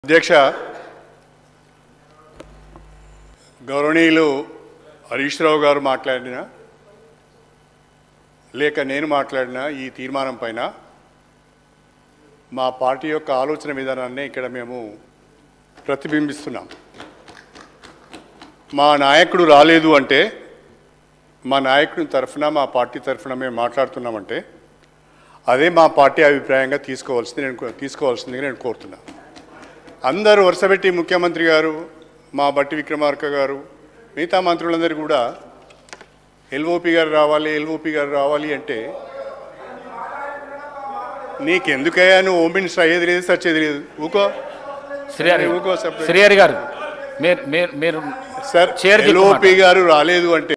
అధ్యక్ష గౌరవనీయులు హరీష్ రావు గారు మాట్లాడిన లేక నేను మాట్లాడిన ఈ తీర్మానం పైన మా పార్టీ యొక్క ఆలోచన విధానాన్ని ఇక్కడ మేము ప్రతిబింబిస్తున్నాం మా నాయకుడు రాలేదు అంటే మా నాయకుడి తరఫున మా పార్టీ తరఫున మేము మాట్లాడుతున్నామంటే అదే మా పార్టీ అభిప్రాయంగా తీసుకోవాల్సింది నేను తీసుకోవాల్సిందిగా నేను కోరుతున్నాను అందరూ వరుసపెట్టి ముఖ్యమంత్రి గారు మా బట్టి విక్రమార్క గారు మిగతా మంత్రులందరూ కూడా ఎల్ఓపి గారు రావాలి ఎల్ఓపి గారు రావాలి అంటే నీకెందుకయ్యా నువ్వు హోమ్ మినిస్టర్ అయ్యేది లేదు సచ్చేది లేదు ఊకో శ్రీహరి ఊకో separate. శ్రీహరి గారు మీరు మీరు మీరు సార్ Chair కి ఎల్ఓపి గారు రాలేదు అంటే